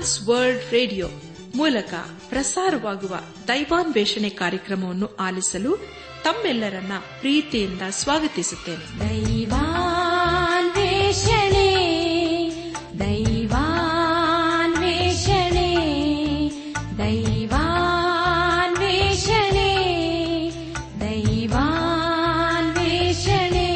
ಟ್ರಾನ್ಸ್ world radio ಮೂಲಕ ಪ್ರಸಾರವಾಗುವ ದೈವಾನ್ವೇಷಣೆ ಕಾರ್ಯಕ್ರಮವನ್ನು ಆಲಿಸಲು ತಮ್ಮೆಲ್ಲರನ್ನ ಪ್ರೀತಿಯಿಂದ ಸ್ವಾಗತಿಸುತ್ತೇನೆ ದೈವಾನ್ವೇಷಣೆ ದೈವಾನ್ವೇಷಣೆ ದೈವಾನ್ವೇಷಣೆ ದೈವಾನ್ವೇಷಣೆ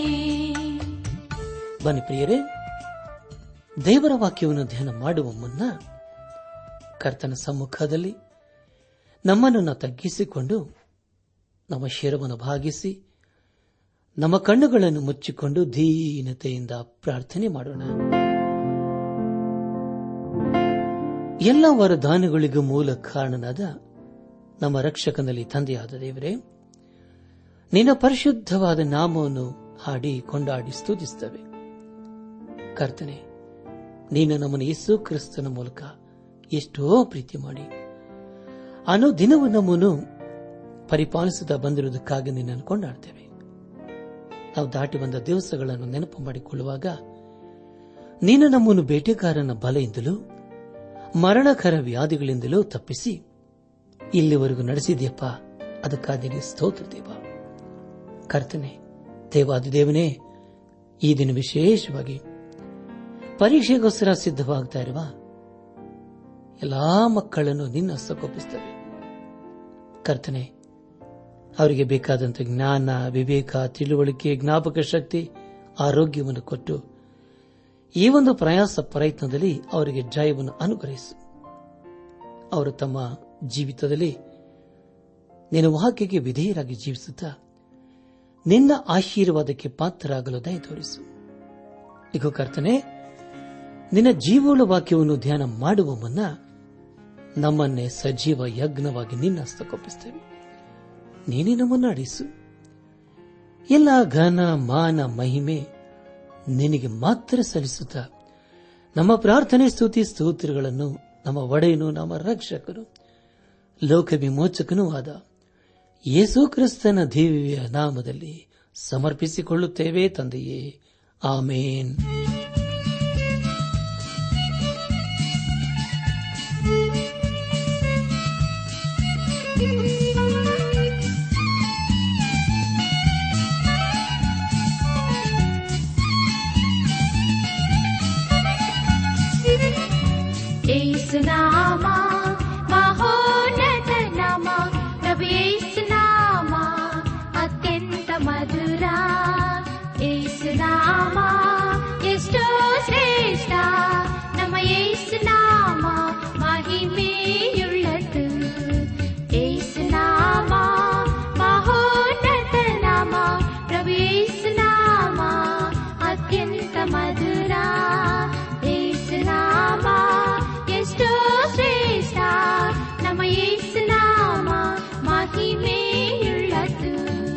ಬನ್ನಿ ಪ್ರಿಯರೇ ದೇವರ ವಾಕ್ಯವನ್ನು ಧ್ಯಾನ ಮಾಡುವ ಮುನ್ನ ಕರ್ತನ ಸಮ್ಮುಖದಲ್ಲಿ ನಮ್ಮನ್ನು ನಾವು ತಗ್ಗಿಸಿಕೊಂಡು ನಮ್ಮ ಶಿರವನ್ನು ಭಾಗಿಸಿ ನಮ್ಮ ಕಣ್ಣುಗಳನ್ನು ಮುಚ್ಚಿಕೊಂಡು ದೀನತೆಯಿಂದ ಪ್ರಾರ್ಥನೆ ಮಾಡೋಣ ಎಲ್ಲ ವರದಾನಗಳಿಗೂ ಮೂಲ ಕಾರಣನಾದ ನಮ್ಮ ರಕ್ಷಕನಲ್ಲಿ ತಂದೆಯಾದ ದೇವರೇ ನಿನ್ನ ಪರಿಶುದ್ಧವಾದ ನಾಮವನ್ನು ಹಾಡಿ ಕೊಂಡಾಡಿ ಸ್ತುತಿಸುತ್ತವೆ ಕರ್ತನೆ ನೀನು ನಮ್ಮನ್ನು ಯೇಸು ಕ್ರಿಸ್ತನ ಮೂಲಕ ಎಷ್ಟೋ ಪ್ರೀತಿ ಮಾಡಿ ಅನು ದಿನವೂ ನಮ್ಮನ್ನು ಪರಿಪಾಲಿಸುತ್ತಾ ಬಂದಿರುವುದಕ್ಕಾಗಿ ನಿನ್ನನ್ನು ಕೊಂಡಾಡ್ತೇವೆ ನಾವು ದಾಟಿ ಬಂದ ದಿವಸಗಳನ್ನು ನೆನಪು ಮಾಡಿಕೊಳ್ಳುವಾಗ ನೀನು ನಮ್ಮನ್ನು ಬೇಟೆಗಾರನ ಬಲೆಯಿಂದಲೂ ಮರಣಕರ ವ್ಯಾಧಿಗಳಿಂದಲೂ ತಪ್ಪಿಸಿ ಇಲ್ಲಿವರೆಗೂ ನಡೆಸಿದ್ಯಪ್ಪ ಅದಕ್ಕಾಗಿ ನೀ ಸ್ತೋತ್ರ ದೇವ ಕರ್ತನೆ ದೇವಾದಿದೇವನೇ ಈ ದಿನ ವಿಶೇಷವಾಗಿ ಪರೀಕ್ಷೆಗೋಸ್ಕರ ಸಿದ್ಧವಾಗ್ತಾ ಇರುವ ಎಲ್ಲಾ ಮಕ್ಕಳನ್ನು ನಿನ್ನ ಹಸ್ತಕ್ಕೊಪ್ಪಿಸ್ತವೆ ಕರ್ತನೆ ಅವರಿಗೆ ಬೇಕಾದಂಥ ಜ್ಞಾನ ವಿವೇಕ ತಿಳುವಳಿಕೆ ಜ್ಞಾಪಕ ಶಕ್ತಿ ಆರೋಗ್ಯವನ್ನು ಕೊಟ್ಟು ಈ ಒಂದು ಪ್ರಯಾಸ ಪ್ರಯತ್ನದಲ್ಲಿ ಅವರಿಗೆ ಜಯವನ್ನು ಅನುಗ್ರಹಿಸು ಅವರು ತಮ್ಮ ಜೀವಿತದಲ್ಲಿ ನಿನ್ನ ವಾಕ್ಯಕ್ಕೆ ವಿಧೇಯರಾಗಿ ಜೀವಿಸುತ್ತಾ ನಿನ್ನ ಆಶೀರ್ವಾದಕ್ಕೆ ಪಾತ್ರರಾಗಲು ದಯ ತೋರಿಸು ಈಗ ಕರ್ತನೆ ನಿನ್ನ ಜೀವೋಳ ವಾಕ್ಯವನ್ನು ಧ್ಯಾನ ಮಾಡುವ ಮುನ್ನ ನಮ್ಮನ್ನೇ ಸಜೀವ ಯಜ್ಞವಾಗಿ ನಿನ್ನ ಹಸ್ತಕ್ಕೊಪ್ಪಿಸ್ತೇವೆ ನೀನೇ ನಮ್ಮನ್ನು ಅಡಿಸು ಎಲ್ಲ ಘನ ಮಾನ ಮಹಿಮೆ ನಿನಗೆ ಮಾತ್ರ ಸಲ್ಲಿಸುತ್ತಾ ನಮ್ಮ ಪ್ರಾರ್ಥನೆ ಸ್ತುತಿ ಸ್ತೋತ್ರಗಳನ್ನು ನಮ್ಮ ಒಡೆಯನು ನಮ್ಮ ರಕ್ಷಕನು ಲೋಕ ವಿಮೋಚಕನೂ ಆದ ಯೇಸು ಕ್ರಿಸ್ತನ ದೇವಿಯ ನಾಮದಲ್ಲಿ ಸಮರ್ಪಿಸಿಕೊಳ್ಳುತ್ತೇವೆ ತಂದೆಯೇ ಆಮೇನ್ ಏಸುನಾಮ ಮಹೋನ್ನತ ನಾಮ ಪ್ರಭು ಏಸುನಾಮ ಅತ್ಯಂತ ಮಧುರ ಏಸುನಾಮ ಎಷ್ಟೋ ಶ್ರೇಷ್ಠ ನಮ್ಮ ಏಸುನಾಮ ಮಹಿಮೆಯುಳ್ಳದು ಏಸುನಾಮ ಮಹೋನ್ನತ ನಾಮ ಪ್ರಭು ಏಸುನಾಮ ಅತ್ಯಂತ ಮಧುರ ಏಸುನಾಮ ಎಷ್ಟೋ ಶ್ರೇಷ್ಠ ನಮ್ಮ ಏಸುನಾಮ ಮಹಿಮೆಯುಳ್ಳದು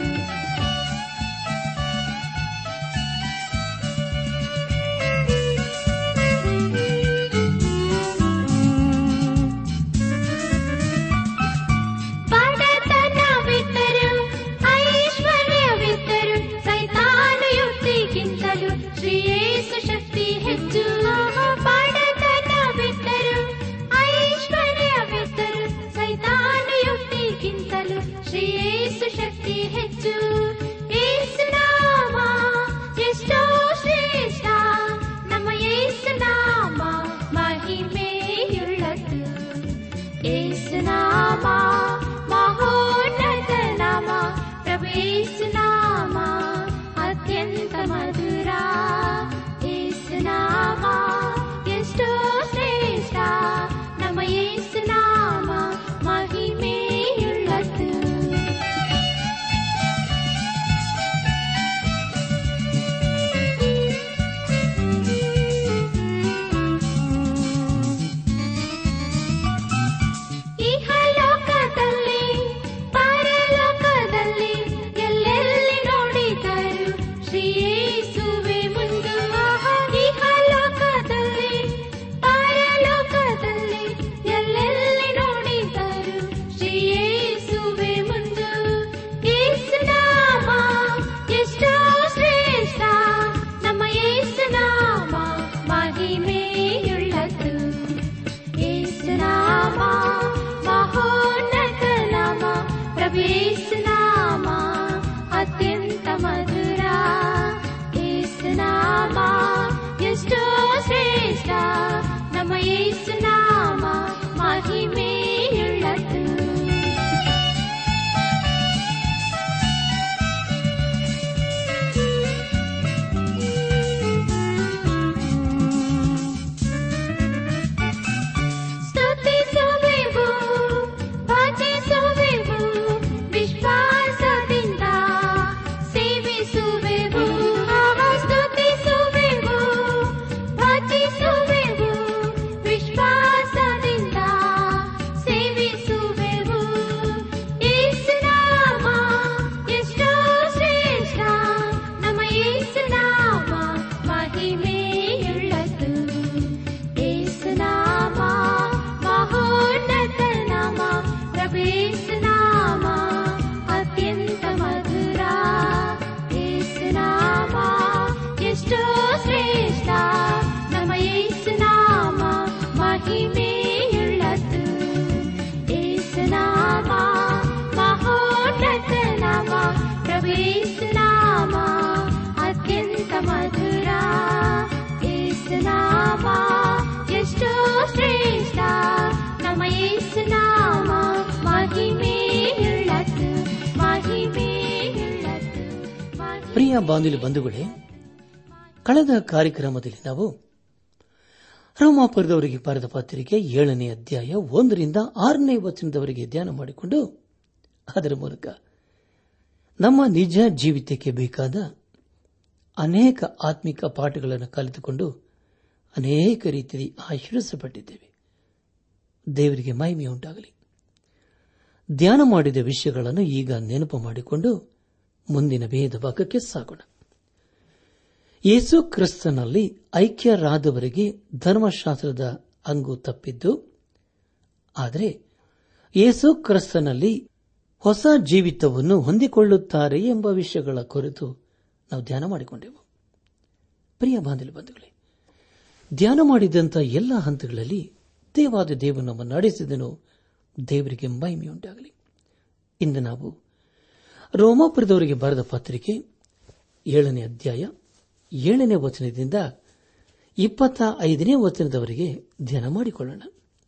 ಬಡತನವಿದ್ದರು ಐಶ್ವರ್ಯವಿದ್ದರು ಸೈತಾನ ಯುಕ್ತಿಗಿಂತಲೂ ಶ್ರೀಯೇಸು ಶಕ್ತಿ ಹೆಚ್ಚು ಬಡತನವಿದ್ದರು ಐಶ್ವರ್ಯವಿದ್ದರು ಸೈತಾನ ಯುಕ್ತಿಗಿಂತಲೂ ಶ್ರೀಯೇಸು ಶಕ್ತಿ ಹೆಚ್ಚು ಏಸುನಾಮ ಎಷ್ಟೋ ಶ್ರೇಷ್ಠ ನಮ್ಮ ಏಸುನಾಮ ಮಹಿಮೆಯುಳ್ಳದು ಏಸುನಾಮ ಮಹೋನ್ನತ ನಾಮ ಪ್ರಭು ಏಸುನಾಮ ಅತ್ಯಂತ ಮಧುರ ಏಸುನಾಮ ಎಷ್ಟೋ ಶ್ರೇಷ್ಠ ನಮ್ಮ ಏಸುನಾಮ ಮಹಿಮೆಯುಳ್ಳದು ಇಹಲೋಕದಲ್ಲಿ ಪರಲೋಕದಲ್ಲಿ ಎಲ್ಲೆಲ್ಲಿ ನೋಡಿದರು ಶ್ರೀಯೇಸುವೆ ಮುಂದು ಇಹಲೋಕದಲ್ಲಿ ಮಧುರ ಏಸುನಾಮ ಎಷ್ಟೋ ಶ್ರೇಷ್ಠ ನಮ್ಮ ಏಸುನಾಮ ಮಹಿಮೆಯುಳ್ಳದ್ದು ಮಹಿಮೆಯುಳ್ಳದ್ದು ಮಹಿಮೆ ಪ್ರಿಯ ಬಾಂಧವ್ಯ ಬಂಧುಗಳೇ ಕಳೆದ ಕಾರ್ಯಕ್ರಮದಲ್ಲಿ ನಾವು ರೋಮಾಪುರದವರಿಗೆ ಬರೆದ ಪತ್ರಿಕೆ ಏಳನೇ ಅಧ್ಯಾಯ ಒಂದರಿಂದ ಆರನೇ ವಚನದವರೆಗೆ ಧ್ಯಾನ ಮಾಡಿಕೊಂಡು ಅದರ ಮೂಲಕ ನಮ್ಮ ನಿಜ ಜೀವಿತಕ್ಕೆ ಬೇಕಾದ ಅನೇಕ ಆತ್ಮಿಕ ಪಾಠಗಳನ್ನು ಕಲಿತುಕೊಂಡು ಅನೇಕ ರೀತಿಯಲ್ಲಿ ಆಶೀರ್ವಿಸಲ್ಪಟ್ಟಿದ್ದೇವೆ ದೇವರಿಗೆ ಮಹಿಮೆಯುಂಟಾಗಲಿ ಧ್ಯಾನ ಮಾಡಿದ ವಿಷಯಗಳನ್ನು ಈಗ ನೆನಪು ಮಾಡಿಕೊಂಡು ಮುಂದಿನ ಭೇದ ಭಾಗಕ್ಕೆ ಸಾಗೋಣ ಯೇಸು ಕ್ರಿಸ್ತನಲ್ಲಿ ಐಕ್ಯರಾದವರಿಗೆ ಧರ್ಮಶಾಸ್ತ್ರದ ಅಂಗು ತಪ್ಪಿದ್ದು ಆದರೆ ಯೇಸು ಕ್ರಿಸ್ತನಲ್ಲಿ ಹೊಸ ಜೀವಿತವನ್ನು ಹೊಂದಿಕೊಳ್ಳುತ್ತಾರೆ ಎಂಬ ವಿಷಯಗಳ ಕುರಿತು ನಾವು ಧ್ಯಾನ ಮಾಡಿಕೊಂಡೆವು ಪ್ರಿಯ ಬಾಂಧವ್ಯ ಬಂಧುಗಳೇ ಧ್ಯಾನ ಮಾಡಿದಂಥ ಎಲ್ಲ ಹಂತಗಳಲ್ಲಿ ದೇವಾದ ದೇವರು ನಮ್ಮನ್ನು ನಡೆಸಿದನು ದೇವರಿಗೆ ಮಹಿಮೆಯುಂಟಾಗಲಿ ಇಂದು ನಾವು ರೋಮಾಪುರದವರಿಗೆ ಬರೆದ ಪತ್ರಿಕೆ ಏಳನೇ ಅಧ್ಯಾಯ ಏಳನೇ ವಚನದಿಂದ ಇಪ್ಪತ್ತ ಐದನೇ ವಚನದವರೆಗೆ ಧ್ಯಾನ ಮಾಡಿಕೊಳ್ಳೋಣ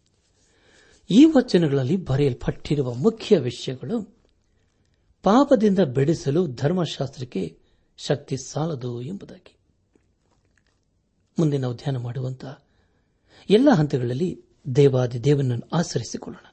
ಈ ವಚನಗಳಲ್ಲಿ ಬರೆಯಲ್ಪಟ್ಟಿರುವ ಮುಖ್ಯ ವಿಷಯಗಳು ಪಾಪದಿಂದ ಬೆಳೆಸಲು ಧರ್ಮಶಾಸ್ತ್ರಕ್ಕೆ ಶಕ್ತಿ ಸಾಲದು ಎಂಬುದಾಗಿ ಮುಂದೆ ನಾವು ಧ್ಯಾನ ಮಾಡುವಂತಹ ಎಲ್ಲ ಹಂತಗಳಲ್ಲಿ ದೇವಾದಿ ದೇವನನ್ನು ಆಚರಿಸಿಕೊಳ್ಳೋಣ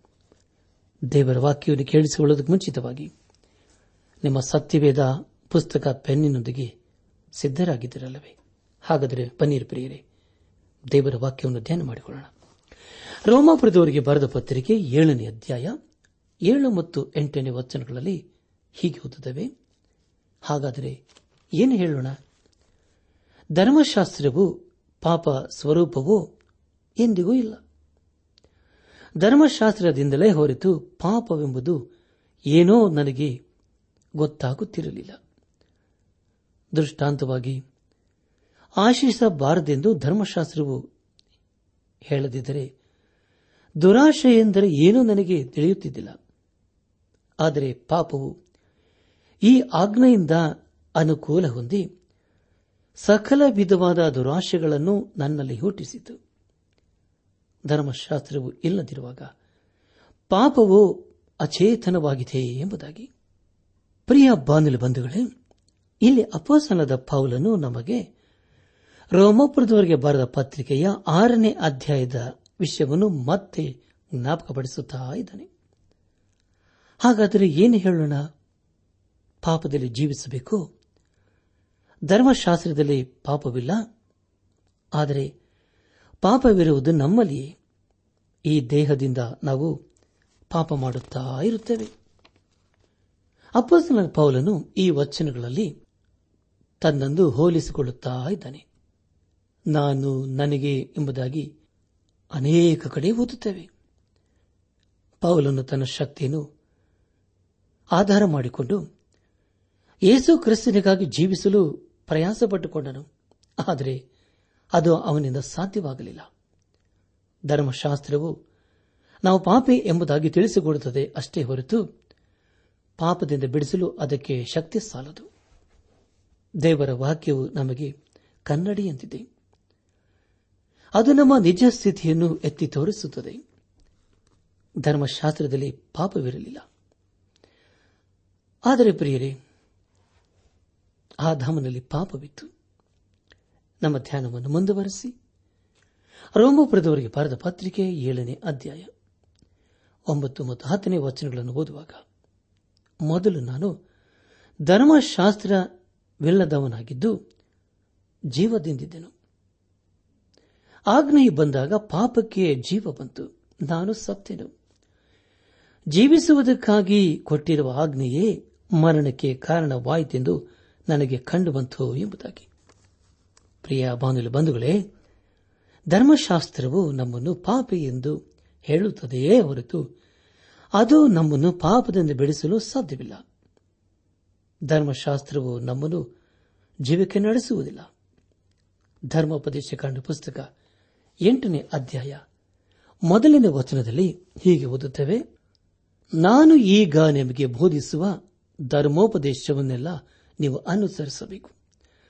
ದೇವರ ವಾಕ್ಯವನ್ನು ಕೇಳಿಸಿಕೊಳ್ಳೋದಕ್ಕೆ ಮುಂಚಿತವಾಗಿ ನಿಮ್ಮ ಸತ್ಯವೇದ ಪುಸ್ತಕ ಪೆನ್ನಿನೊಂದಿಗೆ ಸಿದ್ದರಾಗಿದ್ದಿರಲ್ಲವೇ ಹಾಗಾದರೆ ಬನ್ನೀರ್ ಪ್ರಿಯರೇ ದೇವರ ವಾಕ್ಯವನ್ನು ಧ್ಯಾನ ಮಾಡಿಕೊಳ್ಳೋಣ ರೋಮಾಪುರದವರಿಗೆ ಬರೆದ ಪತ್ರಿಕೆ ಏಳನೇ ಅಧ್ಯಾಯ ಏಳು ಮತ್ತು ಎಂಟನೇ ವಚನಗಳಲ್ಲಿ ಹೀಗೆ ಓದುತ್ತವೆ ಹಾಗಾದರೆ ಏನು ಹೇಳೋಣ ಧರ್ಮಶಾಸ್ತ್ರವು ಪಾಪ ಸ್ವರೂಪವೋ ಎಂದಿಗೂ ಇಲ್ಲ ಧರ್ಮಶಾಸ್ತ್ರದಿಂದಲೇ ಹೊರತು ಪಾಪವೆಂಬುದು ಏನೋ ನನಗೆ ಗೊತ್ತಾಗುತ್ತಿರಲಿಲ್ಲ ದೃಷ್ಟಾಂತವಾಗಿ ಆಶಿಸಬಾರದೆಂದು ಧರ್ಮಶಾಸ್ತ್ರವು ಹೇಳದಿದ್ದರೆ ದುರಾಶೆ ಎಂದರೆ ಏನೂ ನನಗೆ ತಿಳಿಯುತ್ತಿದ್ದಿಲ್ಲ ಆದರೆ ಪಾಪವು ಈ ಆಜ್ಞೆಯಿಂದ ಅನುಕೂಲ ಹೊಂದಿ ಸಕಲ ವಿಧವಾದ ದುರಾಶೆಗಳನ್ನು ನನ್ನಲ್ಲಿ ಹುಟ್ಟಿಸಿತು ಧರ್ಮಶಾಸ್ತ್ರವು ಇಲ್ಲದಿರುವಾಗ ಪಾಪವು ಅಚೇತನವಾಗಿದೆ ಎಂಬುದಾಗಿ ಪ್ರಿಯ ಬಾನುಲಿ ಬಂಧುಗಳೇ ಇಲ್ಲಿ ಅಪೋಸನದ ಪೌಲನು ನಮಗೆ ರೋಮಪುರದವರಿಗೆ ಬರೆದ ಪತ್ರಿಕೆಯ ಆರನೇ ಅಧ್ಯಾಯದ ವಿಷಯವನ್ನು ಮತ್ತೆ ಜ್ಞಾಪಕಪಡಿಸುತ್ತಾ ಇದ್ದಾನೆ ಹಾಗಾದರೆ ಏನು ಹೇಳೋಣ ಪಾಪದಲ್ಲಿ ಜೀವಿಸಬೇಕು ಧರ್ಮಶಾಸ್ತ್ರದಲ್ಲಿ ಪಾಪವಿಲ್ಲ ಆದರೆ ಪಾಪವಿರುವುದು ನಮ್ಮಲ್ಲಿಯೇ ಈ ದೇಹದಿಂದ ನಾವು ಪಾಪ ಮಾಡುತ್ತಾ ಇರುತ್ತೇವೆ ಅಪ್ಪಸ್ತನ ಪೌಲನು ಈ ವಚನಗಳಲ್ಲಿ ತನ್ನನ್ನು ಹೋಲಿಸಿಕೊಳ್ಳುತ್ತಾ ಇದ್ದಾನೆ ನಾನು ನನಗೆ ಎಂಬುದಾಗಿ ಅನೇಕ ಕಡೆ ಓದುತ್ತೇವೆ ಪೌಲನು ತನ್ನ ಶಕ್ತಿಯನ್ನು ಆಧಾರ ಮಾಡಿಕೊಂಡು ಯೇಸು ಕ್ರಿಸ್ತನಿಗಾಗಿ ಜೀವಿಸಲು ಪ್ರಯಾಸಪಟ್ಟುಕೊಂಡನು ಆದರೆ ಅದು ಅವನಿಂದ ಸಾಧ್ಯವಾಗಲಿಲ್ಲ ಧರ್ಮಶಾಸ್ತ್ರವು ನಾವು ಪಾಪಿ ಎಂಬುದಾಗಿ ತಿಳಿಸಿಕೊಡುತ್ತದೆ ಅಷ್ಟೇ ಹೊರತು ಪಾಪದಿಂದ ಬಿಡಿಸಲು ಅದಕ್ಕೆ ಶಕ್ತಿ ಸಾಲದು ದೇವರ ವಾಕ್ಯವು ನಮಗೆ ಕನ್ನಡಿಯಂತಿದೆ ಅದು ನಮ್ಮ ನಿಜ ಸ್ಥಿತಿಯನ್ನು ಎತ್ತಿ ತೋರಿಸುತ್ತದೆ ಧರ್ಮಶಾಸ್ತ್ರದಲ್ಲಿ ಪಾಪವಿರಲಿಲ್ಲ ಆದರೆ ಪ್ರಿಯರೇ ಆ ಧಾಮನಲ್ಲಿ ಪಾಪವಿತ್ತು ನಮ್ಮ ಧ್ಯಾನವನ್ನು ಮುಂದುವರೆಸಿ ರೋಮಪುರದವರಿಗೆ ಬರೆದ ಪತ್ರಿಕೆ ಏಳನೇ ಅಧ್ಯಾಯ ಒಂಬತ್ತು ಮತ್ತು ಹತ್ತನೇ ವಚನಗಳನ್ನು ಓದುವಾಗ ಮೊದಲು ನಾನು ಧರ್ಮಶಾಸ್ತ್ರವಿಲ್ಲದವನಾಗಿದ್ದು ಜೀವದಿಂದಿದ್ದೆನು ಆಜ್ಞೆಯು ಬಂದಾಗ ಪಾಪಕ್ಕೆ ಜೀವ ಬಂತು ನಾನು ಸತ್ತೆನು ಜೀವಿಸುವುದಕ್ಕಾಗಿ ಕೊಟ್ಟಿರುವ ಆಜ್ಞೆಯೇ ಮರಣಕ್ಕೆ ಕಾರಣವಾಯಿತೆಂದು ನನಗೆ ಕಂಡುಬಂತು ಎಂಬುದಾಗಿ ಪ್ರಿಯ ಬಾನುಲಿ ಬಂಧುಗಳೇ ಧರ್ಮಶಾಸ್ತ್ರವು ನಮ್ಮನ್ನು ಪಾಪಿ ಎಂದು ಹೇಳುತ್ತದೆಯೇ ಹೊರತು ಅದು ನಮ್ಮನ್ನು ಪಾಪದಿಂದ ಬೆಳೆಸಲು ಸಾಧ್ಯವಿಲ್ಲ ಧರ್ಮಶಾಸ್ತ್ರವು ನಮ್ಮನ್ನು ಜೀವಕ್ಕೆ ನಡೆಸುವುದಿಲ್ಲ ಧರ್ಮೋಪದೇಶ ಕಂಡು ಪುಸ್ತಕ ಎಂಟನೇ ಅಧ್ಯಾಯ ಮೊದಲನೇ ವಚನದಲ್ಲಿ ಹೀಗೆ ಓದುತ್ತೇವೆ ನಾನು ಈಗ ನಿಮಗೆ ಬೋಧಿಸುವ ಧರ್ಮೋಪದೇಶವನ್ನೆಲ್ಲ ನೀವು ಅನುಸರಿಸಬೇಕು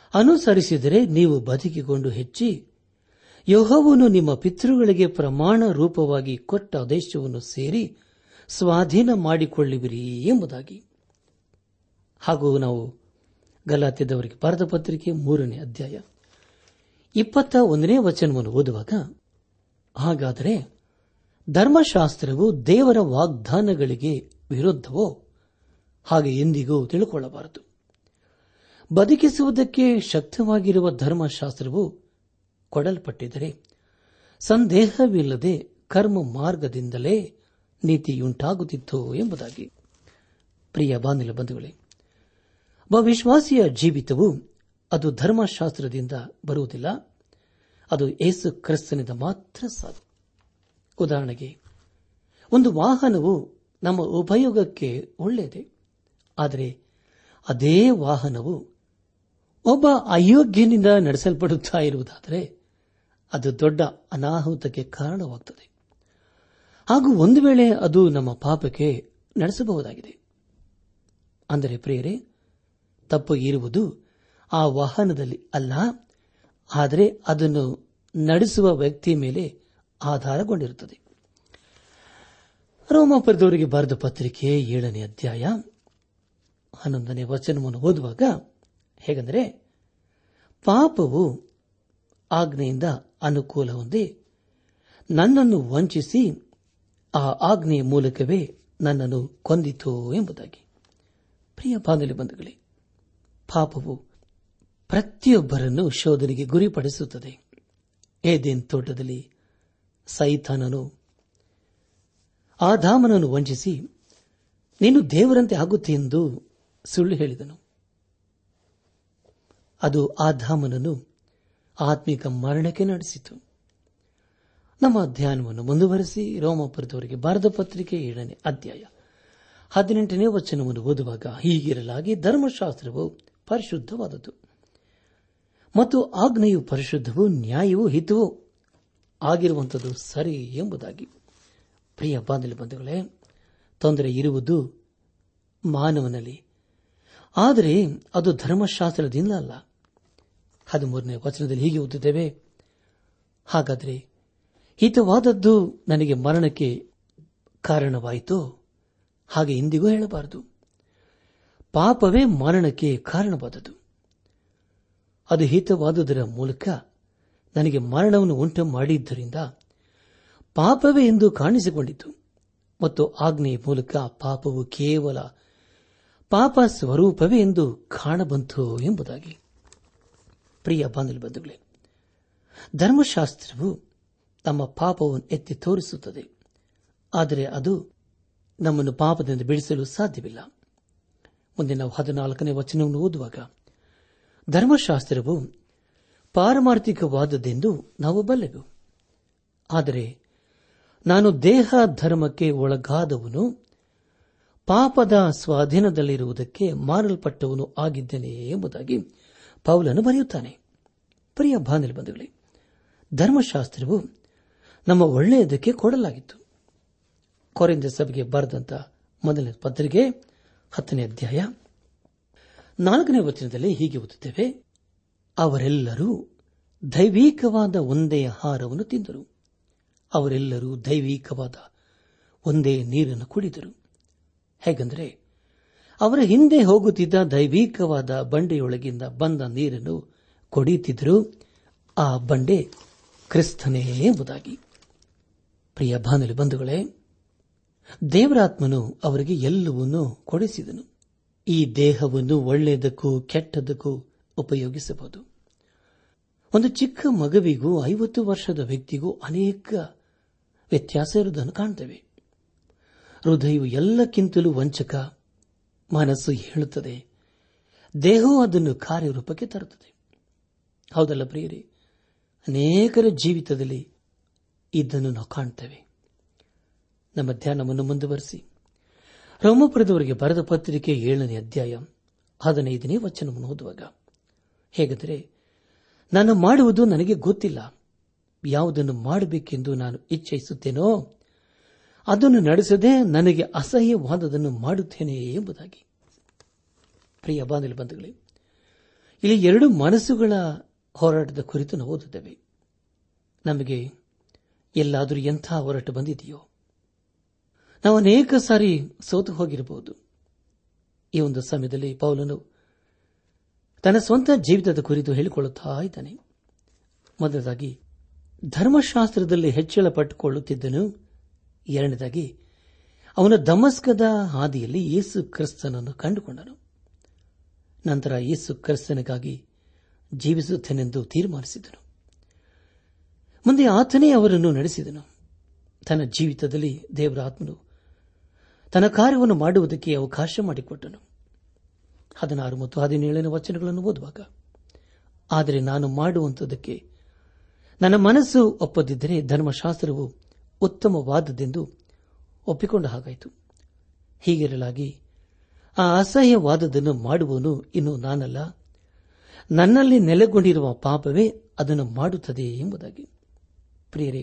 ಅನುಸರಿಸಿದರೆ ನೀವು ಬದುಕಿಕೊಂಡು ಹೆಚ್ಚಿ ಯಹೋವನು ನಿಮ್ಮ ಪಿತೃಗಳಿಗೆ ಪ್ರಮಾಣ ರೂಪವಾಗಿ ಕೊಟ್ಟ ದೇಶವನ್ನು ಸೇರಿ ಸ್ವಾಧೀನ ಮಾಡಿಕೊಳ್ಳುವಿರಿ ಎಂಬುದಾಗಿ ಹಾಗೂ ನಾವು ಗಲಾತ್ಯದವರಿಗೆ ಬರೆದ ಪತ್ರಿಕೆ ಮೂರನೇ ಅಧ್ಯಾಯ ಇಪ್ಪತ್ತ ಒಂದನೇ ವಚನವನ್ನು ಓದುವಾಗ ಹಾಗಾದರೆ ಧರ್ಮಶಾಸ್ತ್ರವು ದೇವರ ವಾಗ್ದಾನಗಳಿಗೆ ವಿರುದ್ಧವೋ ಹಾಗೆ ಎಂದಿಗೂ ತಿಳುಕೊಳ್ಳಬಾರದು ಬದುಕಿಸುವುದಕ್ಕೆ ಶಕ್ತವಾಗಿರುವ ಧರ್ಮಶಾಸ್ತ್ರವು ಕೊಡಲ್ಪಟ್ಟಿದ್ದರೆ ಸಂದೇಹವಿಲ್ಲದೆ ಕರ್ಮ ಮಾರ್ಗದಿಂದಲೇ ನೀತಿಯುಂಟಾಗುತ್ತಿತ್ತು ಎಂಬುದಾಗಿ ಪ್ರಿಯ ಬಾಂಧವ ಬಂಧುಗಳೇ ಒಬ್ಬ ವಿಶ್ವಾಸಿಯ ಜೀವಿತವು ಅದು ಧರ್ಮಶಾಸ್ತ್ರದಿಂದ ಬರುವುದಿಲ್ಲ ಅದು ಏಸು ಕ್ರಿಸ್ತನಿಂದ ಮಾತ್ರ ಸಾಧು ಉದಾಹರಣೆಗೆ ಒಂದು ವಾಹನವು ನಮ್ಮ ಉಪಯೋಗಕ್ಕೆ ಒಳ್ಳೆಯದೇ ಆದರೆ ಅದೇ ವಾಹನವು ಒಬ್ಬ ಅಯೋಗ್ಯನಿಂದ ನಡೆಸಲ್ಪಡುತ್ತಾ ಇರುವುದಾದರೆ ಅದು ದೊಡ್ಡ ಅನಾಹುತಕ್ಕೆ ಕಾರಣವಾಗುತ್ತದೆ ಹಾಗೂ ಒಂದು ವೇಳೆ ಅದು ನಮ್ಮ ಪಾಪಕ್ಕೆ ನಡೆಸಬಹುದಾಗಿದೆ ಅಂದರೆ ಪ್ರಿಯರೇ ತಪ್ಪು ಇರುವುದು ಆ ವಾಹನದಲ್ಲಿ ಅಲ್ಲ ಆದರೆ ಅದನ್ನು ನಡೆಸುವ ವ್ಯಕ್ತಿಯ ಮೇಲೆ ಆಧಾರಗೊಂಡಿರುತ್ತದೆ ರೋಮಾಪುರದವರಿಗೆ ಬರೆದ ಪತ್ರಿಕೆ ಏಳನೇ ಅಧ್ಯಾಯ ಹನ್ನೊಂದನೇ ವಚನವನ್ನು ಓದುವಾಗ ಹೇಗೆಂದರೆ ಪಾಪವು ಆಜ್ಞೆಯಿಂದ ಅನುಕೂಲ ಹೊಂದಿ ನನ್ನನ್ನು ವಂಚಿಸಿ ಆ ಆಜ್ಞೆಯ ಮೂಲಕವೇ ನನ್ನನ್ನು ಕೊಂದಿತು ಎಂಬುದಾಗಿ ಪ್ರಿಯ ಬಾಂಧವ್ಯ ಬಂಧುಗಳೇ ಪಾಪವು ಪ್ರತಿಯೊಬ್ಬರನ್ನು ಶೋಧನೆಗೆ ಗುರಿಪಡಿಸುತ್ತದೆ ಏದೇನ್ ತೋಟದಲ್ಲಿ ಸೈತಾನನು ಆದಾಮನನ್ನು ವಂಚಿಸಿ ನೀನು ದೇವರಂತೆ ಆಗುತ್ತೆ ಎಂದು ಸುಳ್ಳು ಹೇಳಿದನು ಅದು ಆದಾಮನನ್ನು ಆತ್ಮಿಕ ಮರಣಕ್ಕೆ ನಡೆಸಿತು ನಮ್ಮ ಅಧ್ಯಯನವನ್ನು ಮುಂದುವರೆಸಿ ರೋಮಪುರದವರಿಗೆ ಭಾರತ ಪತ್ರಿಕೆ ಏಳನೇ ಅಧ್ಯಾಯ ಹದಿನೆಂಟನೇ ವಚನವನ್ನು ಓದುವಾಗ ಹೀಗಿರಲಾಗಿ ಧರ್ಮಶಾಸ್ತ್ರವು ಪರಿಶುದ್ಧವಾದದ್ದು ಮತ್ತು ಆಜ್ಞೆಯು ಪರಿಶುದ್ಧವೂ ನ್ಯಾಯವೂ ಹಿತವೂ ಆಗಿರುವಂಥದ್ದು ಸರಿ ಎಂಬುದಾಗಿ ಪ್ರಿಯ ಬಾಂಧವ್ಯ ಬಂಧುಗಳೇ ತೊಂದರೆ ಇರುವುದು ಮಾನವನಲ್ಲಿ ಆದರೆ ಅದು ಧರ್ಮಶಾಸ್ತ್ರದಿಂದ ಅಲ್ಲ ಹದಿಮೂರನೇ ವಚನದಲ್ಲಿ ಹೀಗೆ ಓದುತ್ತೇವೆ ಹಾಗಾದರೆ ಹಿತವಾದದ್ದು ನನಗೆ ಮರಣಕ್ಕೆ ಕಾರಣವಾಯಿತು ಹಾಗೆ ಇಂದಿಗೂ ಹೇಳಬಾರದು ಪಾಪವೇ ಮರಣಕ್ಕೆ ಕಾರಣವಾದದ್ದು ಅದು ಹಿತವಾದುದರ ಮೂಲಕ ನನಗೆ ಮರಣವನ್ನು ಉಂಟು ಮಾಡಿದ್ದರಿಂದ ಪಾಪವೇ ಎಂದು ಕಾಣಿಸಿಕೊಂಡಿತು ಮತ್ತು ಆಜ್ಞೆಯ ಮೂಲಕ ಪಾಪವು ಕೇವಲ ಪಾಪ ಸ್ವರೂಪವೇ ಎಂದು ಕಾಣಬಂತು ಎಂಬುದಾಗಿ ಪ್ರಿಯ ಬಾಂಧವ ಬಂಧುಗಳೇ ಧರ್ಮಶಾಸ್ತ್ರವು ತಮ್ಮ ಪಾಪವನ್ನು ಎತ್ತಿ ತೋರಿಸುತ್ತದೆ ಆದರೆ ಅದು ನಮ್ಮನ್ನು ಪಾಪದಿಂದ ಬಿಡಿಸಲು ಸಾಧ್ಯವಿಲ್ಲ ಮುಂದೆ ನಾವು ಹದಿನಾಲ್ಕನೇ ವಚನವನ್ನು ಓದುವಾಗ ಧರ್ಮಶಾಸ್ತ್ರವು ಪಾರಮಾರ್ಥಿಕವಾದದ್ದೆಂದು ನಾವು ಬಲ್ಲೆವು ಆದರೆ ನಾನು ದೇಹ ಧರ್ಮಕ್ಕೆ ಒಳಗಾದವನು ಪಾಪದ ಸ್ವಾಧೀನದಲ್ಲಿರುವುದಕ್ಕೆ ಮಾರಲ್ಪಟ್ಟವನು ಆಗಿದ್ದೇನೆ ಎಂಬುದಾಗಿ ಪೌಲನು ಬರೆಯುತ್ತಾನೆ ಪ್ರಿಯ ಬಾಂಧವ ಬಂಧುಗಳೇ ಧರ್ಮಶಾಸ್ತ್ರವು ನಮ್ಮ ಒಳ್ಳೆಯದಕ್ಕೆ ಕೊಡಲಾಗಿತ್ತು ಕೊರಿಂದ ಸಭೆಗೆ ಬರೆದಂತ ಮೊದಲನೇ ಪತ್ರಿಕೆ ಹತ್ತನೇ ಅಧ್ಯಾಯ ನಾಲ್ಕನೇ ವಚನದಲ್ಲಿ ಹೀಗೆ ಓದುತ್ತೇವೆ ಅವರೆಲ್ಲರೂ ದೈವಿಕವಾದ ಒಂದೇ ಆಹಾರವನ್ನು ತಿಂದರು ಅವರೆಲ್ಲರೂ ದೈವಿಕವಾದ ಒಂದೇ ನೀರನ್ನು ಕುಡಿದರು ಹೇಗೆಂದರೆ ಅವರ ಹಿಂದೆ ಹೋಗುತ್ತಿದ್ದ ದೈವಿಕವಾದ ಬಂಡೆಯೊಳಗಿಂದ ಬಂದ ನೀರನ್ನು ಕುಡಿಯುತ್ತಿದ್ದರು ಆ ಬಂಡೆ ಕ್ರಿಸ್ತನೇ ಎಂಬುದಾಗಿ ಪ್ರಿಯ ಬಾನಲಿ ಬಂಧುಗಳೇ ದೇವರಾತ್ಮನು ಅವರಿಗೆ ಎಲ್ಲವನ್ನೂ ಕೊಡಿಸಿದನು ಈ ದೇಹವನ್ನು ಒಳ್ಳೆಯದಕ್ಕೂ ಕೆಟ್ಟದಕ್ಕೂ ಉಪಯೋಗಿಸಬಹುದು ಒಂದು ಚಿಕ್ಕ ಮಗುವಿಗೂ ಐವತ್ತು ವರ್ಷದ ವ್ಯಕ್ತಿಗೂ ಅನೇಕ ವ್ಯತ್ಯಾಸ ಇರುವುದನ್ನು ಕಾಣುತ್ತೇವೆ ಹೃದಯವು ಎಲ್ಲಕ್ಕಿಂತಲೂ ವಂಚಕ ಮನಸ್ಸು ಹೇಳುತ್ತದೆ ದೇಹವು ಅದನ್ನು ಕಾರ್ಯರೂಪಕ್ಕೆ ತರುತ್ತದೆ ಹೌದಲ್ಲ ಪ್ರಿಯರೇ ಅನೇಕರ ಜೀವಿತದಲ್ಲಿ ಇದನ್ನು ನಾವು ಕಾಣುತ್ತೇವೆ ನಮ್ಮ ಧ್ಯಾನವನ್ನು ಮುಂದುವರೆಸಿ ರೋಮಪುರದವರಿಗೆ ಬರೆದ ಪತ್ರಿಕೆ ಏಳನೇ ಅಧ್ಯಾಯ ಹದಿನೈದನೇ ವಚನವನ್ನು ಓದುವಾಗ ಹೇಗೆಂದರೆ ನಾನು ಮಾಡುವುದು ನನಗೆ ಗೊತ್ತಿಲ್ಲ ಯಾವುದನ್ನು ಮಾಡಬೇಕೆಂದು ನಾನು ಇಚ್ಛಿಸುತ್ತೇನೋ ಅದನ್ನು ನಡೆಸದೆ ನನಗೆ ಅಸಹ್ಯವಾದದನ್ನು ಮಾಡುತ್ತೇನೆ ಎಂಬುದಾಗಿ ಪ್ರಿಯ ಬಾಂಧವ ಬಂಧುಗಳೇ ಇಲ್ಲಿ ಎರಡು ಮನಸ್ಸುಗಳ ಹೋರಾಟದ ಕುರಿತು ನಾವು ಓದುತ್ತೇವೆ ನಮಗೆ ಎಲ್ಲಾದರೂ ಎಂಥ ಹೋರಾಟ ಬಂದಿದೆಯೋ ನಾವು ಅನೇಕ ಸಾರಿ ಸೋತು ಹೋಗಿರಬಹುದು ಈ ಒಂದು ಸಮಯದಲ್ಲಿ ಪೌಲನು ತನ್ನ ಸ್ವಂತ ಜೀವಿತದ ಕುರಿತು ಹೇಳಿಕೊಳ್ಳುತ್ತಾ ಇದ್ದಾನೆ ಮೊದಲಾಗಿ ಧರ್ಮಶಾಸ್ತ್ರದಲ್ಲಿ ಹೆಚ್ಚಳ ಪಟ್ಟುಕೊಳ್ಳುತ್ತಿದ್ದನು ಎರಡನೇದಾಗಿ ಅವನ ದಮಸ್ಕದ ಹಾದಿಯಲ್ಲಿ ಯೇಸು ಕ್ರಿಸ್ತನನ್ನು ಕಂಡುಕೊಂಡನು ನಂತರ ಯೇಸು ಕ್ರಿಸ್ತನಿಗಾಗಿ ಜೀವಿಸುತ್ತೇನೆಂದು ತೀರ್ಮಾನಿಸಿದನು ಮುಂದೆ ಆತನೇ ಅವರನ್ನು ನಡೆಸಿದನು ತನ್ನ ಜೀವಿತದಲ್ಲಿ ದೇವರ ಆತ್ಮನು ತನ್ನ ಕಾರ್ಯವನ್ನು ಮಾಡುವುದಕ್ಕೆ ಅವಕಾಶ ಮಾಡಿಕೊಟ್ಟನು ಹದಿನಾರು ಮತ್ತು ಹದಿನೇಳನೇ ವಚನಗಳನ್ನು ಓದುವಾಗ ಆದರೆ ನಾನು ಮಾಡುವಂಥದಕ್ಕೆ ನನ್ನ ಮನಸ್ಸು ಒಪ್ಪದಿದ್ದರೆ ಧರ್ಮಶಾಸ್ತ್ರವು ಉತ್ತಮವಾದದ್ದೆಂದು ಒಪ್ಪಿಕೊಂಡ ಹಾಗಾಯಿತು ಹೀಗಿರಲಾಗಿ ಆ ಅಸಹ್ಯವಾದದನ್ನು ಮಾಡುವನು ಇನ್ನು ನಾನಲ್ಲ ನನ್ನಲ್ಲಿ ನೆಲೆಗೊಂಡಿರುವ ಪಾಪವೇ ಅದನ್ನು ಮಾಡುತ್ತದೆ ಎಂಬುದಾಗಿ ಪ್ರಿಯರೇ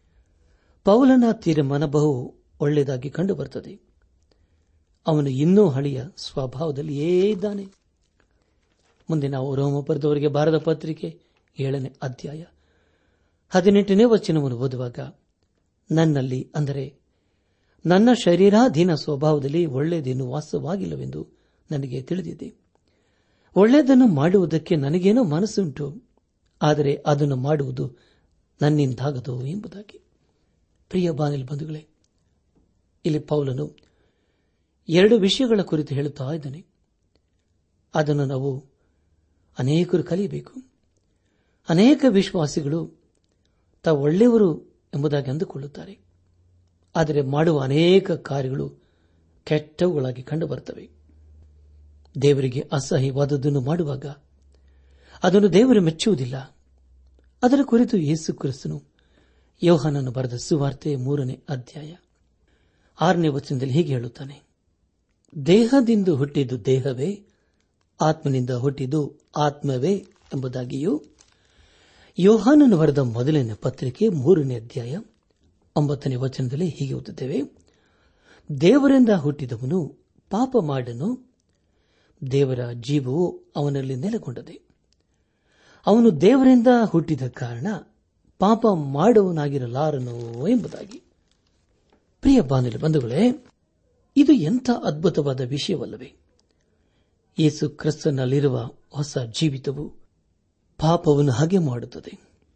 ಪೌಲನ ತೀರ್ಮಾನ ಬಹು ಒಳ್ಳೆಯದಾಗಿ ಕಂಡುಬರುತ್ತದೆ ಅವನು ಇನ್ನೂ ಹಳೆಯ ಸ್ವಭಾವದಲ್ಲಿಯೇ ಇದ್ದಾನೆ ಮುಂದೆ ನಾವು ರೋಮಪುರದವರಿಗೆ ಬಾರದ ಪತ್ರಿಕೆ ಏಳನೇ ಅಧ್ಯಾಯ ಹದಿನೆಂಟನೇ ವಚನವನ್ನು ಓದುವಾಗ ನನ್ನಲ್ಲಿ ಅಂದರೆ ನನ್ನ ಶರೀರಾಧೀನ ಸ್ವಭಾವದಲ್ಲಿ ಒಳ್ಳೆಯದೇನು ವಾಸವಾಗಿಲ್ಲವೆಂದು ನನಗೆ ತಿಳಿದಿದೆ ಒಳ್ಳೆಯದನ್ನು ಮಾಡುವುದಕ್ಕೆ ನನಗೇನೋ ಮನಸ್ಸುಂಟು ಆದರೆ ಅದನ್ನು ಮಾಡುವುದು ನನ್ನಿಂದಾಗದು ಎಂಬುದಾಗಿ ಪ್ರಿಯ ಬಾನಿಲ್ ಬಂಧುಗಳೇ ಇಲ್ಲಿ ಪೌಲನು ಎರಡು ವಿಷಯಗಳ ಕುರಿತು ಹೇಳುತ್ತಾ ಇದ್ದಾನೆ ಅದನ್ನು ನಾವು ಅನೇಕರು ಕಲಿಯಬೇಕು ಅನೇಕ ವಿಶ್ವಾಸಿಗಳು ತಾವು ಒಳ್ಳೆಯವರು ಎಂಬುದಾಗಿ ಅಂದುಕೊಳ್ಳುತ್ತಾರೆ ಆದರೆ ಮಾಡುವ ಅನೇಕ ಕಾರ್ಯಗಳು ಕೆಟ್ಟವುಗಳಾಗಿ ಕಂಡುಬರುತ್ತವೆ ದೇವರಿಗೆ ಅಸಹ್ಯವಾದದ್ದನ್ನು ಮಾಡುವಾಗ ಅದನ್ನು ದೇವರು ಮೆಚ್ಚುವುದಿಲ್ಲ ಅದರ ಕುರಿತು ಯೇಸು ಕ್ರಿಸ್ತನು ಯೋಹಾನನ್ನು ಬರೆದ ಸುವಾರ್ತೆ ಮೂರನೇ ಅಧ್ಯಾಯ ಆರನೇ ವಚನದಲ್ಲಿ ಹೀಗೆ ಹೇಳುತ್ತಾನೆ ದೇಹದಿಂದ ಹುಟ್ಟಿದ್ದು ದೇಹವೇ ಆತ್ಮನಿಂದ ಹುಟ್ಟಿದ್ದು ಆತ್ಮವೇ ಎಂಬುದಾಗಿಯೂ ಯೋಹಾನನ್ನು ಬರೆದ ಮೊದಲನೇ ಪತ್ರಿಕೆ ಮೂರನೇ ಅಧ್ಯಾಯ ಒಂಬತ್ತನೇ ವಚನದಲ್ಲಿ ಹೀಗೆ ಓದುತ್ತೇವೆ ದೇವರಿಂದ ಹುಟ್ಟಿದವನು ಪಾಪ ಮಾಡನು ದೇವರ ಜೀವವು ಅವನಲ್ಲಿ ನೆಲೆಗೊಂಡದೆ ಅವನು ದೇವರಿಂದ ಹುಟ್ಟಿದ ಕಾರಣ ಪಾಪ ಮಾಡುವನಾಗಿರಲಾರನು ಎಂಬುದಾಗಿ ಪ್ರಿಯ ಬಾನುಲಿ ಬಂಧುಗಳೇ ಇದು ಎಂಥ ಅದ್ಭುತವಾದ ವಿಷಯವಲ್ಲವೇ ಯೇಸು ಕ್ರಿಸ್ತನಲ್ಲಿರುವ ಹೊಸ ಜೀವಿತವು ಪಾಪವನ್ನು ಹಾಗೆ ಮಾಡುತ್ತದೆ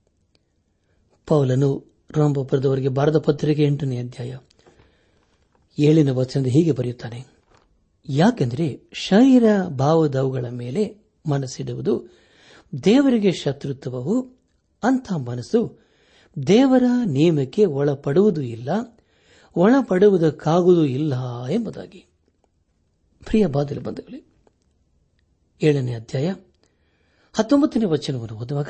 ಪೌಲನು ರೋಂಬಪುರದವರಿಗೆ ಬಾರದ ಪತ್ರಿಕೆ ಎಂಟನೇ ಅಧ್ಯಾಯ ಏಳಿನ ವಚನದ ಹೀಗೆ ಬರೆಯುತ್ತಾನೆ ಯಾಕೆಂದರೆ ಶರೀರ ಭಾವದವುಗಳ ಮೇಲೆ ಮನಸ್ಸಿಡುವುದು ದೇವರಿಗೆ ಶತ್ರುತ್ವವು ಅಂಥ ಮನಸ್ಸು ದೇವರ ನಿಯಮಕ್ಕೆ ಒಳಪಡುವುದೂ ಇಲ್ಲ ಒಳಪಡುವುದಕ್ಕಾಗುವುದೂ ಇಲ್ಲ ಎಂಬುದಾಗಿ ಪ್ರಿಯ ಬಾದಲು ಬಂಧುಗಳೇ ಏಳನೇ ಅಧ್ಯಾಯ ಹತ್ತೊಂಬತ್ತನೇ ವಚನವನ್ನು ಓದುವಾಗ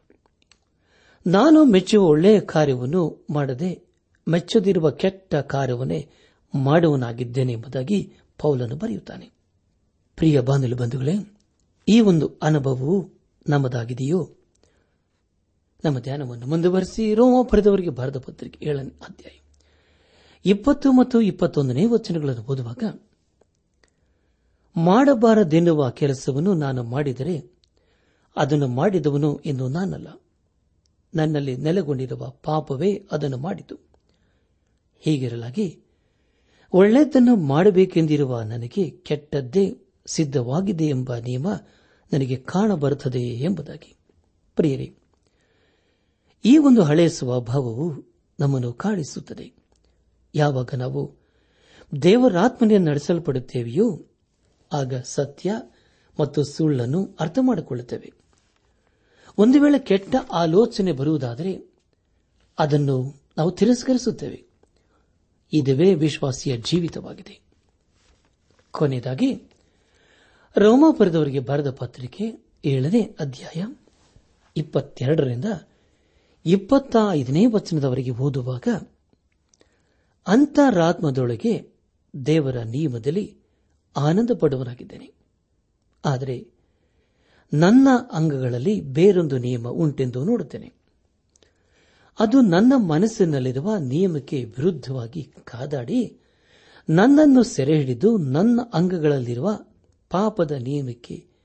ನಾನು ಮೆಚ್ಚುವ ಒಳ್ಳೆಯ ಕಾರ್ಯವನ್ನು ಮಾಡದೆ ಮೆಚ್ಚದಿರುವ ಕೆಟ್ಟ ಕಾರ್ಯವನ್ನೇ ಮಾಡುವನಾಗಿದ್ದೇನೆ ಎಂಬುದಾಗಿ ಪೌಲನು ಬರೆಯುತ್ತಾನೆ ಪ್ರಿಯ ಬಾಂಧಲು ಬಂಧುಗಳೇ ಈ ಒಂದು ಅನುಭವವು ನಮ್ಮದಾಗಿದೆಯೋ ನಮ್ಮ ಧ್ಯಾನವನ್ನು ಮುಂದುವರೆಸಿ ರೋಮಪುರದವರಿಗೆ ಬರೆದ ಪತ್ರಿಕೆ ಏಳನೇ ಅಧ್ಯಾಯ ಇಪ್ಪತ್ತು ಮತ್ತು ಇಪ್ಪತ್ತೊಂದನೇ ವಚನಗಳನ್ನು ಓದುವಾಗ ಮಾಡಬಾರದೆನ್ನುವ ಕೆಲಸವನ್ನು ನಾನು ಮಾಡಿದರೆ ಅದನ್ನು ಮಾಡಿದವನು ಎಂದು ನಾನಲ್ಲ ನನ್ನಲ್ಲಿ ನೆಲೆಗೊಂಡಿರುವ ಪಾಪವೇ ಅದನ್ನು ಮಾಡಿತು ಹೀಗಿರಲಾಗಿ ಒಳ್ಳೆಯದನ್ನು ಮಾಡಬೇಕೆಂದಿರುವ ನನಗೆ ಕೆಟ್ಟದ್ದೇ ಸಿದ್ಧವಾಗಿದೆ ಎಂಬ ನಿಯಮ ನನಗೆ ಕಾಣಬರುತ್ತದೆ ಎಂಬುದಾಗಿ ಪ್ರಿಯರೇ ಈ ಒಂದು ಹಳೆಯ ಸ್ವಭಾವವು ನಮ್ಮನ್ನು ಕಾಣಿಸುತ್ತದೆ ಯಾವಾಗ ನಾವು ದೇವರಾತ್ಮನೆಯನ್ನು ನಡೆಸಲ್ಪಡುತ್ತೇವೆಯೋ ಆಗ ಸತ್ಯ ಮತ್ತು ಸುಳ್ಳನ್ನು ಅರ್ಥ ಮಾಡಿಕೊಳ್ಳುತ್ತೇವೆ ಒಂದು ವೇಳೆ ಕೆಟ್ಟ ಆಲೋಚನೆ ಬರುವುದಾದರೆ ಅದನ್ನು ನಾವು ತಿರಸ್ಕರಿಸುತ್ತೇವೆ ಇದುವೇ ವಿಶ್ವಾಸಿಯ ಜೀವಿತವಾಗಿದೆ ಕೊನೆಯದಾಗಿ ರೋಮಾಪುರದವರಿಗೆ ಬರೆದ ಪತ್ರಿಕೆ ಏಳನೇ ಅಧ್ಯಾಯ ಇಪ್ಪತ್ತೆರಡರಿಂದ ಇಪ್ಪತ್ತ ಐದನೇ ವಚನದವರೆಗೆ ಓದುವಾಗ ಅಂತರಾತ್ಮದೊಳಗೆ ದೇವರ ನಿಯಮದಲ್ಲಿ ಆನಂದ ಪಡುವನಾಗಿದ್ದೇನೆ ಆದರೆ ನನ್ನ ಅಂಗಗಳಲ್ಲಿ ಬೇರೊಂದು ನಿಯಮ ಉಂಟೆಂದು ನೋಡುತ್ತೇನೆ ಅದು ನನ್ನ ಮನಸ್ಸಿನಲ್ಲಿರುವ ನಿಯಮಕ್ಕೆ ವಿರುದ್ಧವಾಗಿ ಕಾದಾಡಿ ನನ್ನನ್ನು ಸೆರೆ ಹಿಡಿದು ನನ್ನ ಅಂಗಗಳಲ್ಲಿರುವ ಪಾಪದ ನಿಯಮಕ್ಕೆ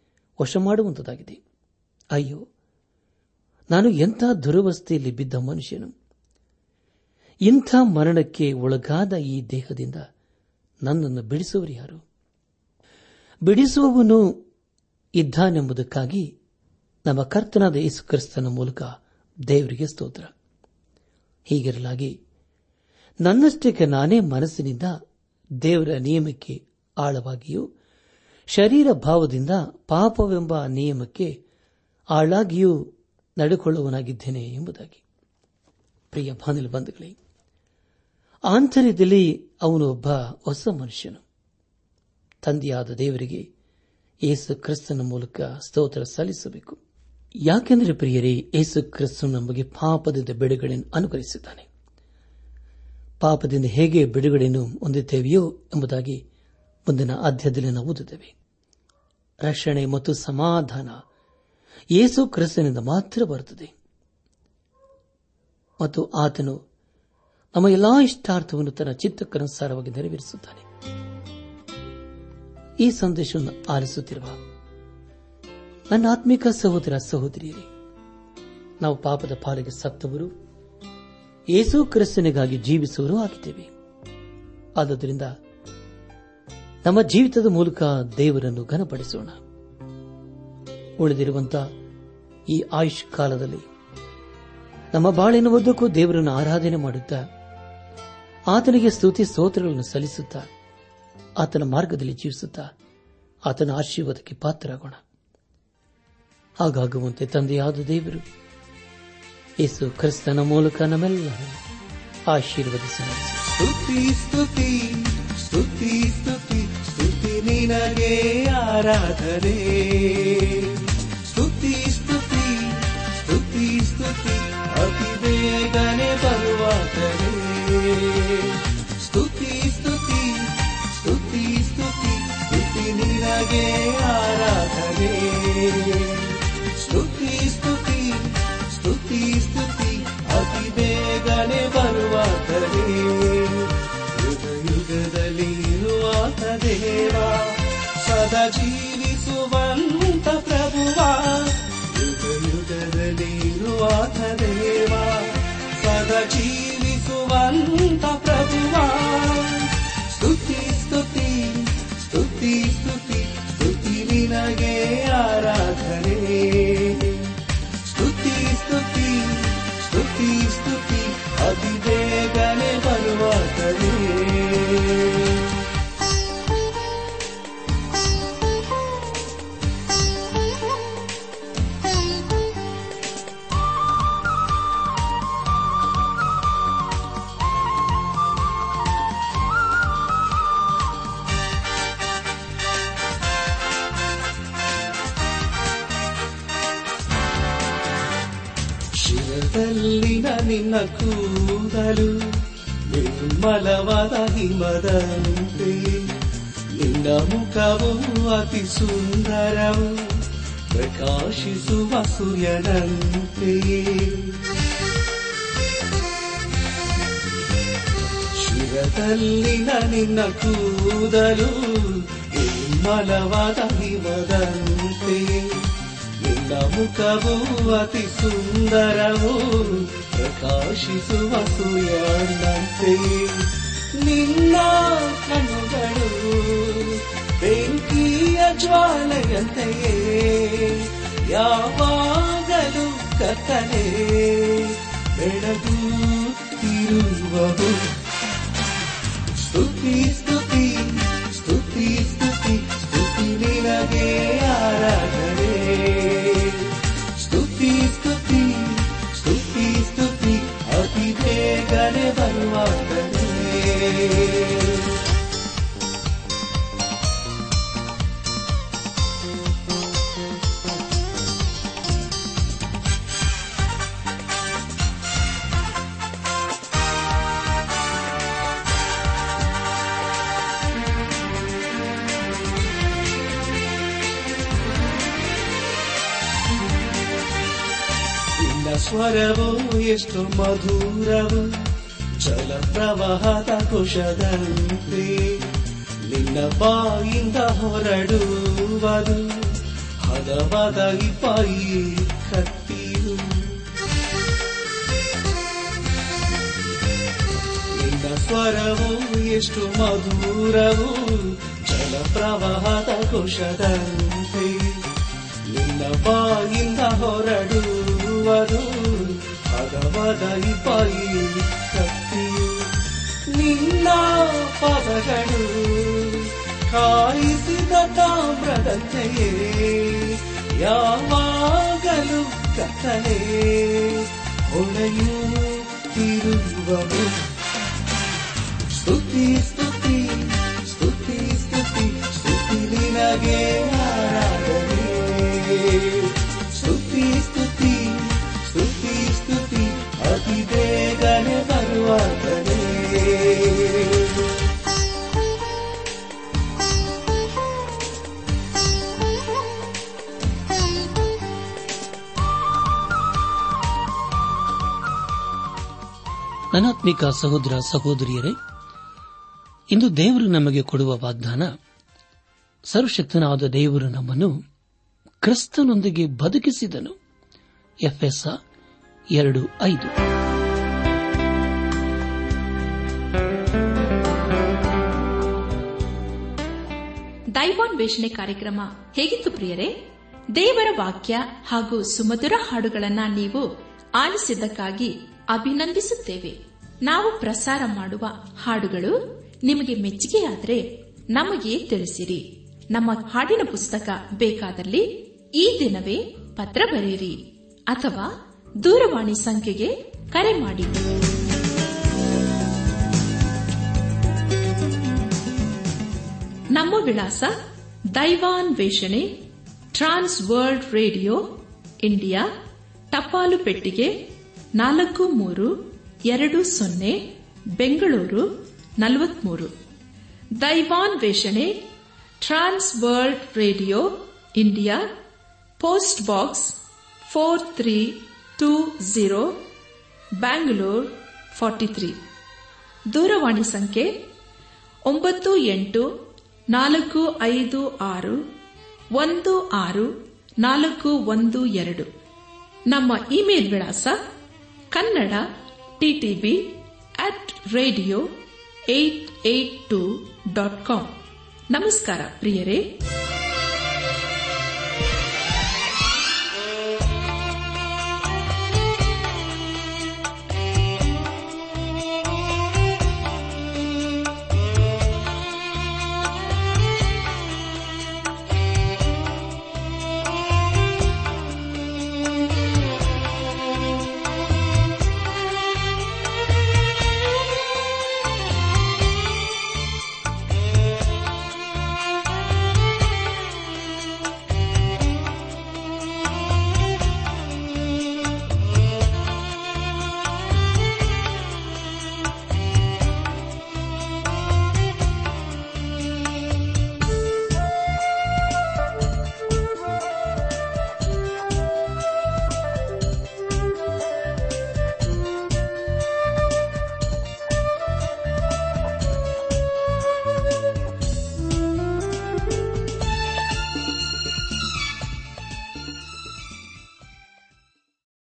ವಶ ಮಾಡುವಂತದಾಗಿದೆ ಅಯ್ಯೋ ನಾನು ಎಂಥ ದುರವಸ್ಥೆಯಲ್ಲಿ ಬಿದ್ದ ಮನುಷ್ಯನು ಇಂಥ ಮರಣಕ್ಕೆ ಒಳಗಾದ ಈ ದೇಹದಿಂದ ನನ್ನನ್ನು ಬಿಡಿಸುವರು ಯಾರು ಬಿಡಿಸುವವನು ಇದ್ದಾನೆಂಬುದಕ್ಕಾಗಿ ನಮ್ಮ ಕರ್ತನಾದ ಯೇಸು ಕ್ರಿಸ್ತನ ಮೂಲಕ ದೇವರಿಗೆ ಸ್ತೋತ್ರ ಹೀಗಿರಲಾಗಿ ನನ್ನಷ್ಟಕ್ಕೆ ನಾನೇ ಮನಸ್ಸಿನಿಂದ ದೇವರ ನಿಯಮಕ್ಕೆ ಆಳವಾಗಿಯೂ ಶರೀರ ಭಾವದಿಂದ ಪಾಪವೆಂಬ ನಿಯಮಕ್ಕೆ ಆಳಾಗಿಯೂ ನಡೆಕೊಳ್ಳುವನಾಗಿದ್ದೇನೆ ಎಂಬುದಾಗಿ ಪ್ರಿಯ ಬಾನಿಲು ಬಂಧುಗಳೇ ಆಂತರ್ಯದಲ್ಲಿ ಅವನು ಒಬ್ಬ ಹೊಸ ಮನುಷ್ಯನು ತಂದೆಯಾದ ದೇವರಿಗೆ ಯೇಸು ಕ್ರಿಸ್ತನ ಮೂಲಕ ಸ್ತೋತ್ರ ಸಲ್ಲಿಸಬೇಕು ಯಾಕೆಂದರೆ ಪ್ರಿಯರೇ ಯೇಸು ಕ್ರಿಸ್ತು ನಮಗೆ ಪಾಪದಿಂದ ಬಿಡುಗಡೆಯನ್ನು ಅನುಕರಿಸಿದ್ದಾನೆ ಪಾಪದಿಂದ ಹೇಗೆ ಬಿಡುಗಡೆಯನ್ನು ಹೊಂದುತ್ತೇವೆಯೋ ಎಂಬುದಾಗಿ ಮುಂದಿನ ಅಧ್ಯಾಯದಲ್ಲಿ ನಾವು ಓದುತ್ತೇವೆ ರಕ್ಷಣೆ ಮತ್ತು ಸಮಾಧಾನ ಯೇಸು ಕ್ರಿಸ್ತನಿಂದ ಮಾತ್ರ ಬರುತ್ತದೆ ಮತ್ತು ಆತನು ನಮ್ಮ ಎಲ್ಲಾ ಇಷ್ಟಾರ್ಥವನ್ನು ತನ್ನ ಚಿತ್ತಕ್ಕನುಸಾರವಾಗಿ ನೆರವೇರಿಸುತ್ತಾನೆ ಈ ಸಂದೇಶವನ್ನು ಆಲಿಸುತ್ತಿರುವ ನನ್ನ ಆತ್ಮಿಕ ಸಹೋದರ ಸಹೋದರಿಯರೇ ನಾವು ಪಾಪದ ಪಾಲಿಗೆ ಸತ್ತವರು ಯೇಸು ಕ್ರಿಸ್ತನಿಗಾಗಿ ಜೀವಿಸುವರು ಆಗಿದ್ದೇವೆ ಆದ್ದರಿಂದ ನಮ್ಮ ಜೀವಿತದ ಮೂಲಕ ದೇವರನ್ನು ಘನಪಡಿಸೋಣ ಉಳಿದಿರುವಂತಹ ಈ ಆಯುಷ್ ಕಾಲದಲ್ಲಿ ನಮ್ಮ ಬಾಳಿನ ಉದ್ದಕ್ಕೂ ದೇವರನ್ನು ಆರಾಧನೆ ಮಾಡುತ್ತಾ ಆತನಿಗೆ ಸ್ತುತಿ ಸ್ತೋತ್ರಗಳನ್ನು ಸಲ್ಲಿಸುತ್ತಾ ಆತನ ಮಾರ್ಗದಲ್ಲಿ ಜೀವಿಸುತ್ತಾ ಆತನ ಆಶೀರ್ವಾದಕ್ಕೆ ಪಾತ್ರರಾಗೋಣ ಹಾಗಾಗುವಂತೆ ತಂದೆಯಾದ ದೇವರು ಯೇಸು ಕ್ರಿಸ್ತನ ಮೂಲಕ ನಮ್ಮೆಲ್ಲ ಆಶೀರ್ವದಿಸಿ ಸ್ತುತಿ ಸ್ತುತಿ ಸ್ತುತಿ ಸ್ತುತಿ ಸ್ತುತಿ ನಿನಗೆ ಆರಾಧನೆ ಸ್ತುತಿ ಸ್ತುತಿ ಸ್ತುತಿ ಸ್ತುತಿ ಅತಿ ಬೇಗನೆ ಬರುವಾತನೆ ಸ್ತುತಿ ಸ್ತುತಿ ಸ್ತುತಿ ಸ್ತುತಿ ಸ್ತುತಿ ನಿನಗೆ ಆರಾಧನೆ ಸ್ತುತಿ ಸ್ತುತಿ ಸ್ತುತಿ ಸ್ತುತಿ ಅತಿ ಬೇಗನೆ ಬರುವಾತನೆ ಯುಗ ಯುಗದಲ್ಲಿ ಇರುವಾತ ದೇವ ಸದಾ ಜೀವಿಸುವಂತ ಪ್ರಭುವ ಯುಗ ಯುಗದಲ್ಲಿ ಇರುವಾತ ದೇವ ಸದಾ ಜೀವಿಸುವಂತ ಪ್ರಭುವ ಸ್ತುತಿ ಸ್ತುತಿ ಸ್ತುತಿ ಸ್ತುತಿ ಸ್ತುತಿ ನಿನಗೆ ಆರಾಧನೆ ಸ್ತುತಿ ಸ್ತುತಿ ಸ್ತುತಿ ಸ್ತುತಿ ಅತಿ ಬೇಗನೆ ಬರುವಾತನೇ ಶಿರದಲ್ಲಿನ ನಿನ್ನ ಕೂದಲು ನಿರ್ಮಲವಾದ ಹಿಮದಂತೆ ನಿನ್ನ ಮುಖವು ಅತಿ ಸುಂದರವು ಪ್ರಕಾಶಿಸುವ ಸೂರ್ಯನಂತೆ ಶಿರದಲ್ಲಿನ ನಿನ್ನ ಕೂದಲು ನಿರ್ಮಲವಾದ ಹಿಮದಂತೆ ನಿನ್ನ ಮುಖವು ಅತಿ ಸುಂದರವು ಪ್ರಕಾಶಿಸುವ ಸೂರ್ಯನಂತೆ ನಿನ್ನ ಕಣ್ಣುಗಳು ಬೆಂಕಿಯ ಜ್ವಾಲೆಯಂತೆಯೇ ಯಾವಾಗಲೂ ಕತ್ತಲೆ ಬೆಳಗುತ್ತಿರುವವು ಸ್ತುತಿ ಸ್ತುತಿ ಸ್ತುತಿ ಸ್ತುತಿ ಸ್ತುತಿ ನಿನಗೆ ಆರಾಧನೆ ಸ್ತುತಿ ಸ್ತುತಿ ಸ್ತುತಿ ಸ್ತುತಿ ಅತಿ ಬೇಗನೆ ಬರುವಾಗಲೇ ನಿನ್ನ ಸ್ವರವು ಎಷ್ಟು ಮಧುರವು ಜಲ ಪ್ರವಾಹದ ಕುಶದಂತೆ ನಿನ್ನ ಬಾಯಿಂದ ಹೊರಡುವುದು ಹದವಾದ ಇಪಾಯಿ ಕತ್ತಿಯು ನಿನ್ನ ಸ್ವರವು ಎಷ್ಟು ಮಧುರವು ಜಲ ಪ್ರವಾಹದ ಕುಶದಂತೆ ನಿನ್ನ ಬಾಯಿಂದ ಹೊರಡುವುದು ಹದವಾದ ಇಪಾಯಿ ಕತ್ತಿಯು ನಿನ್ನ ಪದಗಳು ಕಾಯಿಸಿದ ತಾಮ್ರದಂತೆಯೇ ಯಾವಾಗಲೂ ಕತ್ತಲೆ ಹೊಳೆಯುತ್ತಿರುವವು ಸ್ತುತಿ ಸ್ತುತಿ ಸ್ತುತಿ ಸ್ತುತಿ ಸ್ತುತಿ ನಿನಗೆ ಆರಾಧನೆ ಸ್ತುತಿ ಸ್ತುತಿ ಸ್ತುತಿ ಸ್ತುತಿ ಅತಿ ಬೇಗನೆ ಬರುವಾಗಲೇ ನನಾತ್ಮಿಕ ಸಹೋದರ ಸಹೋದರಿಯರೇ ಇಂದು ದೇವರು ನಮಗೆ ಕೊಡುವ ವಾಗ್ದಾನ ಸರ್ವಶಕ್ತನಾದ ದೇವರು ನಮ್ಮನ್ನು ಕ್ರಿಸ್ತನೊಂದಿಗೆ ಬದುಕಿಸಿದನು ಎಫ್ಎಸ್ ಎರಡು ಐದು ದೈವಾನ್ವೇಷಣೆ ಕಾರ್ಯಕ್ರಮ ಹೇಗಿತ್ತು ಪ್ರಿಯರೇ ದೇವರ ವಾಕ್ಯ ಹಾಗೂ ಸುಮಧುರ ಹಾಡುಗಳನ್ನ ನೀವು ಆಲಿಸಿದ್ದಕ್ಕಾಗಿ ಅಭಿನಂದಿಸುತ್ತೇವೆ ನಾವು ಪ್ರಸಾರ ಮಾಡುವ ಹಾಡುಗಳು ನಿಮಗೆ ಮೆಚ್ಚುಗೆಯಾದರೆ ನಮಗೆ ತಿಳಿಸಿರಿ ನಮ್ಮ ಹಾಡಿನ ಪುಸ್ತಕ ಬೇಕಾದಲ್ಲಿ ಈ ದಿನವೇ ಪತ್ರ ಬರೆಯಿರಿ ಅಥವಾ ದೂರವಾಣಿ ಸಂಖ್ಯೆಗೆ ಕರೆ ಮಾಡಿ ನಮ್ಮ ವಿಳಾಸ ದೈವಾನ್ ವೇಷಣೆ ಟ್ರಾನ್ಸ್ ವರ್ಲ್ಡ್ ರೇಡಿಯೋ ಇಂಡಿಯಾ ಟಪಾಲು ಪೆಟ್ಟಿಗೆ ನಾಲ್ಕು ಮೂರು ಎರಡು ಸೊನ್ನೆ ಬೆಂಗಳೂರು ನಲವತ್ಮೂರು ದೈವಾನ್ ವೇಷಣೆ trans world radio India post box four three two zero Bangalore forty three ದೂರವಾಣಿ ಸಂಖ್ಯೆ ಒಂಬತ್ತು ಎಂಟು ನಾಲ್ಕು ಐದು ಆರು ಒಂದು ಆರು ನಾಲ್ಕು ಒಂದು ಎರಡು ನಮ್ಮ ಇಮೇಲ್ ವಿಳಾಸ Kannada TTB at radio eight eight two dot com ನಮಸ್ಕಾರ ಪ್ರಿಯರೇ